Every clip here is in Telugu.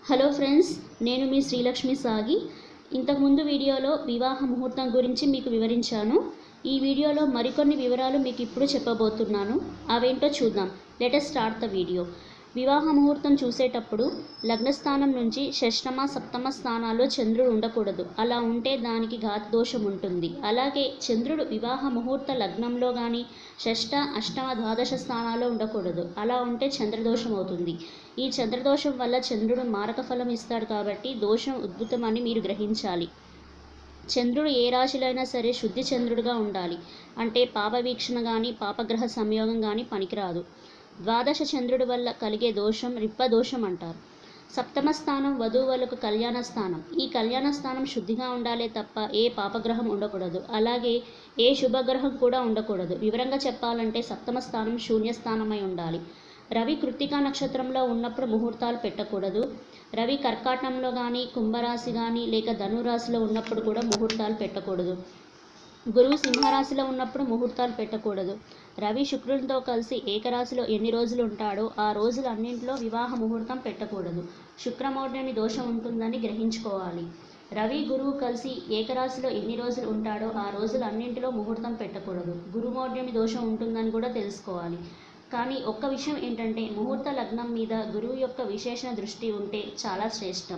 హలో ఫ్రెండ్స్ నేను మీ శ్రీలక్ష్మి సాగి ఇంతకుముందు వీడియోలో వివాహ ముహూర్తం గురించి మీకు వివరించాను ఈ వీడియోలో మరికొన్ని వివరాలు మీకు ఇప్పుడు చెప్పబోతున్నాను అవేంటో చూద్దాం లెటెస్ట్ స్టార్ట్ ద వీడియో వివాహ ముహూర్తం చూసేటప్పుడు లగ్నస్థానం నుంచి షష్టమ సప్తమ స్థానాల్లో చంద్రుడు ఉండకూడదు అలా ఉంటే దానికి ఘాత దోషం ఉంటుంది అలాగే చంద్రుడు వివాహ ముహూర్త లగ్నంలో కానీ షష్ట అష్టమ ద్వాదశ స్థానాల్లో ఉండకూడదు అలా ఉంటే చంద్రదోషం అవుతుంది ఈ చంద్రదోషం వల్ల చంద్రుడు మారక ఫలం ఇస్తాడు కాబట్టి దోషం ఉద్భుతమని మీరు గ్రహించాలి చంద్రుడు ఏ రాశిలో అయినా సరే శుద్ధి చంద్రుడిగా ఉండాలి అంటే పాప వీక్షణ కానీ పాపగ్రహ సంయోగం కానీ పనికిరాదు ద్వాదశ చంద్రుడి వల్ల కలిగే దోషం రిప్ప దోషం అంటారు సప్తమ స్థానం వధువులకు కళ్యాణ స్థానం ఈ కళ్యాణ స్థానం శుద్ధిగా ఉండాలే తప్ప ఏ పాపగ్రహం ఉండకూడదు అలాగే ఏ శుభగ్రహం కూడా ఉండకూడదు వివరంగా చెప్పాలంటే సప్తమ స్థానం శూన్య స్థానమై ఉండాలి రవి కృత్తికా నక్షత్రంలో ఉన్నప్పుడు ముహూర్తాలు పెట్టకూడదు రవి కర్కాటంలో కానీ కుంభరాశి కానీ లేక ధనురాశిలో ఉన్నప్పుడు కూడా ముహూర్తాలు పెట్టకూడదు గురువు సింహరాశిలో ఉన్నప్పుడు ముహూర్తాలు పెట్టకూడదు రవి శుక్రునితో కలిసి ఏకరాశిలో ఎన్ని రోజులు ఉంటాడో ఆ రోజులు అన్నింటిలో వివాహ ముహూర్తం పెట్టకూడదు శుక్రమౌఢ్యమి దోషం ఉంటుందని గ్రహించుకోవాలి రవి గురువు కలిసి ఏకరాశిలో ఎన్ని రోజులు ఉంటాడో ఆ రోజులు అన్నింటిలో ముహూర్తం పెట్టకూడదు గురుమౌఢ్యమి దోషం ఉంటుందని కూడా తెలుసుకోవాలి కానీ ఒక్క విషయం ఏంటంటే ముహూర్త లగ్నం మీద గురువు యొక్క విశేషణ దృష్టి ఉంటే చాలా శ్రేష్టం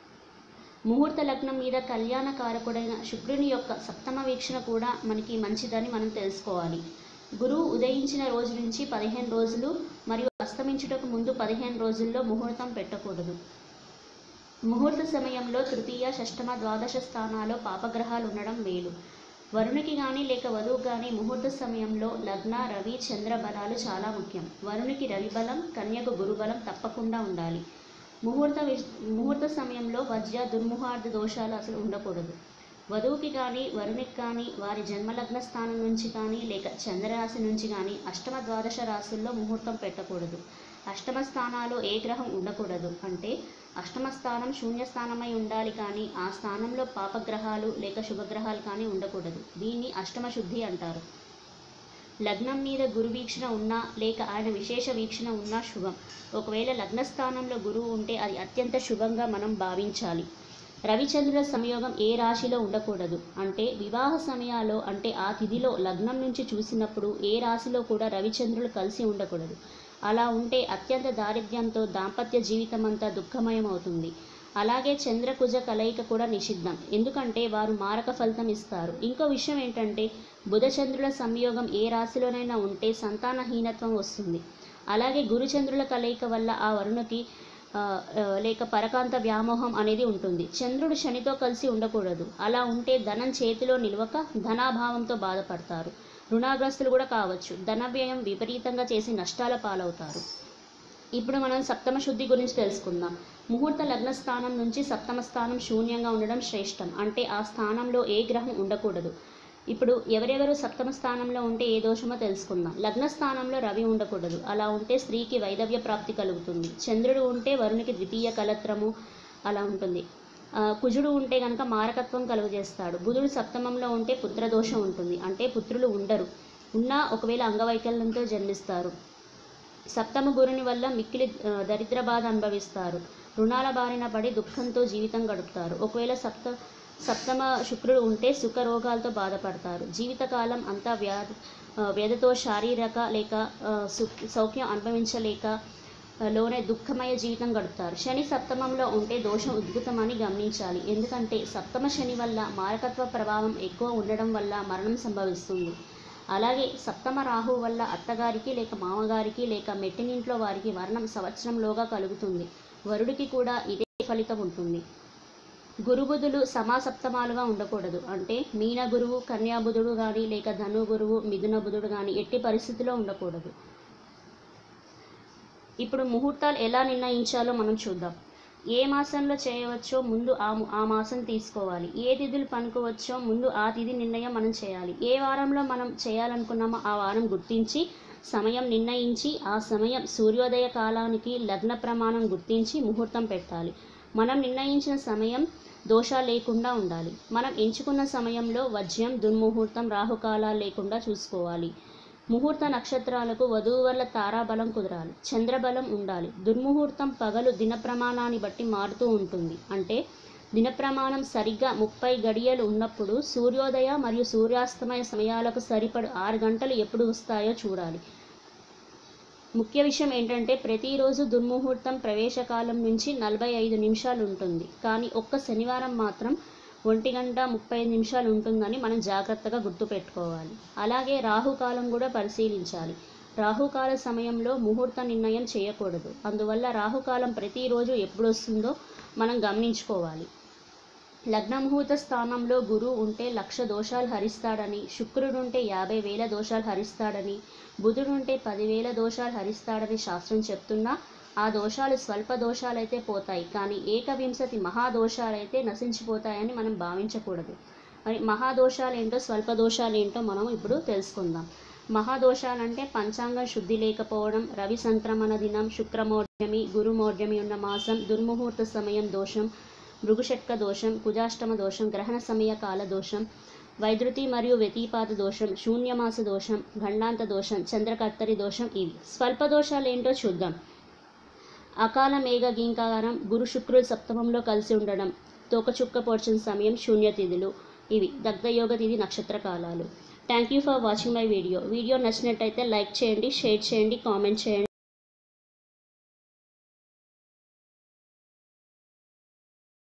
ముహూర్త లగ్నం మీద కళ్యాణ కారకుడైన శుక్రుని యొక్క సప్తమ వీక్షణ కూడా మనకి మంచిదని మనం తెలుసుకోవాలి గురువు ఉదయించిన రోజు నుంచి పదిహేను రోజులు మరియు అస్తమించుటకు ముందు పదిహేను రోజుల్లో ముహూర్తం పెట్టకూడదు ముహూర్త సమయంలో తృతీయ షష్టమ ద్వాదశ స్థానాల్లో పాపగ్రహాలు ఉండడం మేలు వరుణికి కానీ లేక వధువు కానీ ముహూర్త సమయంలో లగ్న రవి చంద్ర బలాలు చాలా ముఖ్యం వరుణికి రవి బలం కన్యకు గురుబలం తప్పకుండా ఉండాలి ముహూర్త విష్ ముహూర్త సమయంలో వజ్ర దుర్ముహార్థ దోషాలు అసలు ఉండకూడదు వధువుకి కానీ వరునికి కానీ వారి జన్మలగ్న స్థానం నుంచి కానీ లేక చంద్రరాశి నుంచి కానీ అష్టమ ద్వాదశ రాశుల్లో ముహూర్తం పెట్టకూడదు అష్టమ స్థానాలు ఏ గ్రహం ఉండకూడదు అంటే అష్టమ స్థానం శూన్య స్థానమై ఉండాలి కానీ ఆ స్థానంలో పాపగ్రహాలు లేక శుభగ్రహాలు కానీ ఉండకూడదు దీన్ని అష్టమ శుద్ధి అంటారు లగ్నం మీద గురు వీక్షణ ఉన్నా లేక ఆయన విశేష వీక్షణ ఉన్నా శుభం ఒకవేళ లగ్న స్థానంలో గురువు ఉంటే అది అత్యంత శుభంగా మనం భావించాలి రవిచంద్రుల సంయోగం ఏ రాశిలో ఉండకూడదు అంటే వివాహ సమయాల్లో అంటే ఆ తిథిలో లగ్నం నుంచి చూసినప్పుడు ఏ రాశిలో కూడా రవిచంద్రులు కలిసి ఉండకూడదు అలా ఉంటే అత్యంత దారిద్ర్యంతో దాంపత్య జీవితం అంతా దుఃఖమయం అవుతుంది అలాగే చంద్రకుజ కలయిక కూడా నిషిద్ధం ఎందుకంటే వారు మారక ఫలితం ఇస్తారు ఇంకో విషయం ఏంటంటే బుధచంద్రుల సంయోగం ఏ రాశిలోనైనా ఉంటే సంతానహీనత్వం వస్తుంది అలాగే గురుచంద్రుల కలయిక వల్ల ఆ వరుణకి ఆ, ఆ, లేక పరకాంత వ్యామోహం అనేది ఉంటుంది చంద్రుడు శనితో కలిసి ఉండకూడదు అలా ఉంటే ధనం చేతిలో నిలవక ధనాభావంతో బాధపడతారు రుణాగ్రస్తులు కూడా కావచ్చు ధన వ్యయం విపరీతంగా చేసి నష్టాల పాలవుతారు ఇప్పుడు మనం సప్తమ శుద్ధి గురించి తెలుసుకుందాం ముహూర్త లగ్న స్థానం నుంచి సప్తమ స్థానం శూన్యంగా ఉండడం శ్రేష్టం అంటే ఆ స్థానంలో ఏ గ్రహం ఉండకూడదు ఇప్పుడు ఎవరెవరు సప్తమ స్థానంలో ఉంటే ఏ దోషమో తెలుసుకుందాం లగ్న స్థానంలో రవి ఉండకూడదు అలా ఉంటే స్త్రీకి వైదవ్య ప్రాప్తి కలుగుతుంది చంద్రుడు ఉంటే వరునికి ద్వితీయ కలత్రము అలా ఉంటుంది ఆ, కుజుడు ఉంటే కనుక మారకత్వం కలుగజేస్తాడు బుధుడు సప్తమంలో ఉంటే పుత్రదోషం ఉంటుంది అంటే పుత్రులు ఉండరు ఉన్నా ఒకవేళ అంగవైకల్యంతో జన్మిస్తారు సప్తమ గురుని వల్ల మిక్కిలి ఆ, దరిద్ర బాధ అనుభవిస్తారు రుణాల బారిన పడి దుఃఖంతో జీవితం గడుపుతారు ఒకవేళ సప్త సప్తమ శుక్రుడు ఉంటే సుఖ రోగాలతో బాధపడతారు జీవితకాలం అంతా వ్యాధి ఆ, వ్యధతో శారీరక లేక ఆ, సు సౌఖ్యం అనుభవించలేక ఆ, లోనే దుఃఖమయ జీవితం గడుపుతారు శని సప్తమంలో ఉంటే దోషం ఉద్భుతమని గమనించాలి ఎందుకంటే సప్తమ శని వల్ల మారకత్వ ప్రభావం ఎక్కువ ఉండడం వల్ల మరణం సంభవిస్తుంది అలాగే సప్తమ రాహు వల్ల అత్తగారికి లేక మామగారికి లేక మెట్టినింట్లో వారికి మరణం సంవత్సరంలోగా కలుగుతుంది వరుడికి కూడా ఇదే ఫలితం ఉంటుంది గురుబుధులు సమాసప్తమాలుగా ఉండకూడదు అంటే మీన గురువు కన్యా బుధుడు కానీ లేక ధను గురువు మిథున బుధుడు కానీ ఎట్టి పరిస్థితిలో ఉండకూడదు ఇప్పుడు ముహూర్తాలు ఎలా నిర్ణయించాలో మనం చూద్దాం ఏ మాసంలో చేయవచ్చో ముందు ఆ ము- ఆ మాసం తీసుకోవాలి ఏ తిథులు పనుకోవచ్చో ముందు ఆ తిథి నిర్ణయం మనం చేయాలి ఏ వారంలో మనం చేయాలనుకున్నామో ఆ వారం గుర్తించి సమయం నిర్ణయించి ఆ సమయం సూర్యోదయ కాలానికి లగ్న ప్రమాణం గుర్తించి ముహూర్తం పెట్టాలి మనం నిర్ణయించిన సమయం దోషాలు లేకుండా ఉండాలి మనం ఎంచుకున్న సమయంలో వజ్యం దుర్ముహూర్తం రాహుకాలాలు లేకుండా చూసుకోవాలి ముహూర్త నక్షత్రాలకు వధూవరుల తారాబలం కుదరాలి చంద్రబలం ఉండాలి దుర్ముహూర్తం పగలు దిన ప్రమాణాన్ని బట్టి మారుతూ ఉంటుంది అంటే దిన ప్రమాణం సరిగ్గా ముప్పై గడియలు ఉన్నప్పుడు సూర్యోదయ మరియు సూర్యాస్తమయ సమయాలకు సరిపడు ఆరు గంటలు ఎప్పుడు వస్తాయో చూడాలి ముఖ్య విషయం ఏంటంటే ప్రతిరోజు దుర్ముహూర్తం ప్రవేశకాలం నుంచి నలభై ఐదు నిమిషాలు ఉంటుంది కానీ ఒక్క శనివారం మాత్రం ఒంటి గంట ముప్పై ఐదు నిమిషాలు ఉంటుందని మనం జాగ్రత్తగా గుర్తుపెట్టుకోవాలి అలాగే రాహుకాలం కూడా పరిశీలించాలి రాహుకాల సమయంలో ముహూర్త నిర్ణయం చేయకూడదు అందువల్ల రాహుకాలం ప్రతిరోజు ఎప్పుడు వస్తుందో మనం గమనించుకోవాలి లగ్న ముహూర్త స్థానంలో గురువు ఉంటే లక్ష దోషాలు హరిస్తాడని శుక్రుడు ఉంటే యాభై వేల దోషాలు హరిస్తాడని బుధుడు ఉంటే పదివేల దోషాలు హరిస్తాడని శాస్త్రం చెప్తున్నా ఆ దోషాలు స్వల్ప దోషాలైతే పోతాయి కానీ ఏకవింశతి మహాదోషాలైతే నశించిపోతాయని మనం భావించకూడదు మరి మహాదోషాలు ఏంటో స్వల్ప దోషాలు ఏంటో మనం ఇప్పుడు తెలుసుకుందాం మహాదోషాలంటే పంచాంగం శుద్ధి లేకపోవడం రవి సంక్రమణ దినం శుక్రమోర్జమి గురుమోర్జమి ఉన్న మాసం దుర్ముహూర్త సమయం దోషం భృగుషట్క దోషం కుజాష్టమ దోషం గ్రహణ సమయ కాల దోషం వైద్యుతి మరియు వ్యతిపాత దోషం శూన్యమాస దోషం గండాంత దోషం చంద్రకర్తరి దోషం ఇవి స్వల్ప దోషాలు ఏంటో చూద్దాం అకాల మేఘ గీంకారం గురు శుక్రులు సప్తమంలో కలిసి ఉండడం తోకచుక్క పోర్చిన సమయం శూన్య తిథులు ఇవి దగ్ధయోగ తిథి నక్షత్ర కాలాలు thank you for watching my video video నచ్చినట్టయితే లైక్ చేయండి షేర్ చేయండి కామెంట్ చేయండి